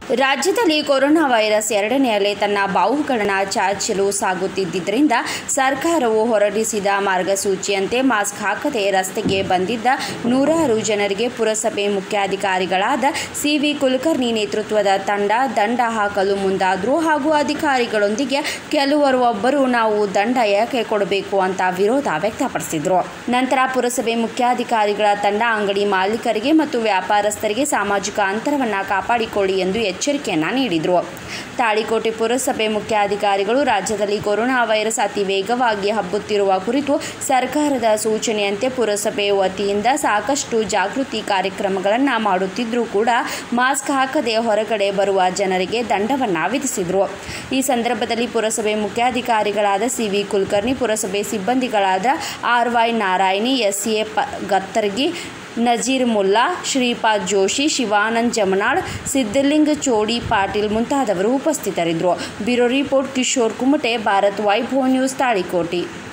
ರಾಜ್ಯದಲ್ಲಿ corona virus ಎರಡನೇ ಅಲೆ ತನ್ನ ಬಾವುಗಳನ್ನು ಚಾಚಲು ಸಾಗುತ್ತಿದ್ದರಿಂದ ಸರ್ಕಾರವು ಹೊರಡಿಸಿದ ಮಾರ್ಗಸೂಚಿಯಂತೆ ಮಾಸ್ಕ್ ಹಾಕದೆ ರಸ್ತೆಗೆ ಬಂದಿದ್ದ ನೂರಾರು ಜನರಿಗೆ ಪುರಸಭೆ ಮುಖ್ಯಾಧಿಕಾರಿಗಳಾದ ಸಿವಿ ಕುಲಕರ್ಣಿ ನೇತೃತ್ವದ ತಂಡ ದಂಡ ಹಾಕಲು ಮುಂದಾದರು ಹಾಗೂ ಅಧಿಕಾರಿಗಳೊಂದಿಗೆ ಕೆಲವರು ಒಬ್ಬರು ನಾವು ದಂಡ ಯಾಕೆ ಕೊಡಬೇಕು ಅಂತ ವಿರೋಧ ವ್ಯಕ್ತಪಡಿಸಿದರು ನಂತರ ಪುರಸಭೆ ಮುಖ್ಯಾಧಿಕಾರಿಗಳ ತಂಡ ಅಂಗಡಿ ಮಾಲೀಕರಿಗೆ ಮತ್ತು ವ್ಯಾಪಾರಸ್ಥರಿಗೆ ಸಾಮಾಜಿಕ ಅಂತರವನ್ನು ಕಾಪಾಡಿಕೊಳ್ಳಿ ಎಂದು ಎಚ್ಚರಿಕೆಯನ್ನ ನೀಡಿದರು ತಾಳಿಕೋಟೆ ಪುರಸಭೆ ಮುಖ್ಯಾಧಿಕಾರಿಗಳು ರಾಜ್ಯದಲ್ಲಿ ಕೊರೋನಾ ವೈರಸ್ ಅತಿ ವೇಗವಾಗಿ ಹಬ್ಬುತ್ತಿರುವ ಕುರಿತು ಸರ್ಕಾರದ ಸೂಚನೆಯಂತೆ ಪುರಸಭೆ ವತಿಯಿಂದ ಸಾಕಷ್ಟು ಜಾಗೃತಿ ಕಾರ್ಯಕ್ರಮಗಳನ್ನು ಮಾಡುತ್ತಿದ್ದರೂ ಕೂಡ ಮಾಸ್ಕ್ ಹಾಕದೆ ಹೊರಗಡೆ ಬರುವ ಜನರಿಗೆ ದಂಡವನ್ನು ವಿಧಿಸಿದರು ಈ ಸಂದರ್ಭದಲ್ಲಿ ಪುರಸಭೆ ಮುಖ್ಯಾಧಿಕಾರಿಗಳಾದ ಸಿ ವಿ ಕುಲಕರ್ಣಿ ಪುರಸಭೆ ಸಿಬ್ಬಂದಿಗಳಾದ R Y Narayani S A ಪ ಗತ್ತರ್ಗಿ ನಜೀರ್ ಮುಲ್ಲಾ ಶ್ರೀಪಾದ್ ಜೋಶಿ ಶಿವಾನಂದ್ ಜಮನಾಳ್ ಸಿದ್ದಲಿಂಗ ಚೋಡಿ ಪಾಟೀಲ್ ಮುಂತಾದವರು ಉಪಸ್ಥಿತರಿದ್ದರು bureau report Kishore Kumate Bharat Vaibhav news Talikoti